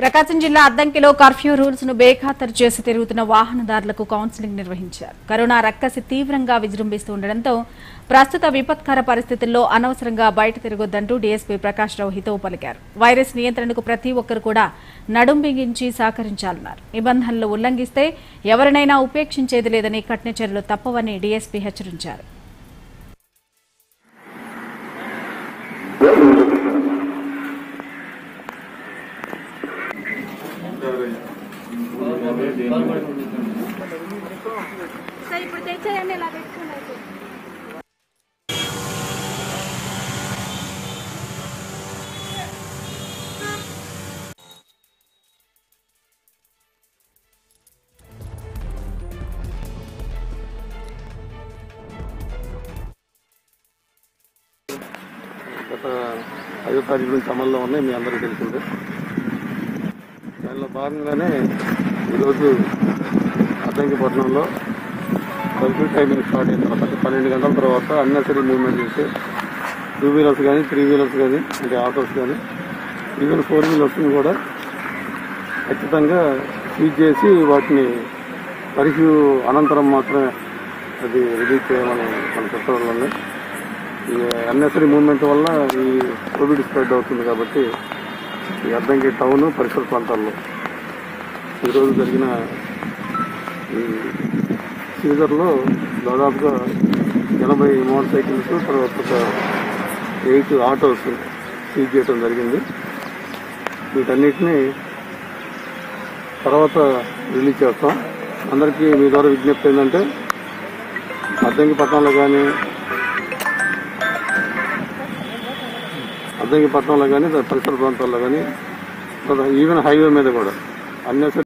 ప్రకాశం జిల్లా అద్దంకిలో curfew rules ను బేఖాతరు చేసి తిరుగుతున్న వాహనదారులకు కౌన్సిలింగ్ నిర్వహించారు కరోనా రక్కసి తీవ్రంగా విజృంభిస్తూ ఉండడంతో ప్రస్తుత విపత్కర పరిస్థితుల్లో అనవసరంగా బయట తిరగొద్దంటూ డీఎస్పీ ప్రకాష్ రావు హితవు పలికారు వైరస్ నియంత్రణకు ప్రతి ఒక్కరు కూడా నడుం బిగించి సహకరించాలన్నారు నిబంధనలు ఉల్లంఘిస్తే ఎవరినైనా ఉపేక్షించేది లేదని కఠిన చర్యలు తప్పవని డీఎస్పీ హెచ్చరించారు సార్ ఇప్పుడు తెచ్చేయండి ఇలా పెట్టుకున్నారు గత ఐదో తారీఖు నుంచి అమల్లో ఉన్నాయి మీ అందరికీ తెలిసిందే దానిలో భాగంగానే ఈరోజు అద్దంకిపట్నంలో కర్ఫ్యూ టైమింగ్ స్టార్ట్ అయిన తర్వాత అంటే పన్నెండు గంటల తర్వాత అన్నెసరీ మూవ్మెంట్ చేస్తే టూ వీలర్స్ కానీ త్రీ వీలర్స్ కానీ అంటే ఆటోస్ కానీ ఈవెన్ ఫోర్ వీలర్స్ని కూడా ఖచ్చితంగా సీజ్ చేసి వాటిని కర్ఫ్యూ అనంతరం మాత్రమే అది రిలీజ్ చేయమని మన చట్టాలు ఉన్నాయి ఈ అన్నెసరీ మూవ్మెంట్ వల్ల ఈ కోవిడ్ స్ప్రెడ్ అవుతుంది కాబట్టి ఈ అద్దంకి టౌన్ పరిసర ప్రాంతాల్లో ఈరోజు జరిగిన ఈ సీజర్లో దాదాపుగా ఎనభై మోటార్ సైకిల్స్ తర్వాత ఒక ఎయిట్ ఆటోస్ సీజ్ చేయడం జరిగింది వీటన్నిటిని తర్వాత రిలీజ్ చేస్తాం అందరికీ మీ ద్వారా విజ్ఞప్తి ఏంటంటే అద్దంకి పట్టణంలో కానీ అద్దంకి పట్టణంలో కానీ పరిసర ప్రాంతాల్లో కానీ ఈవెన్ హైవే మీద కూడా అన్నెసరీ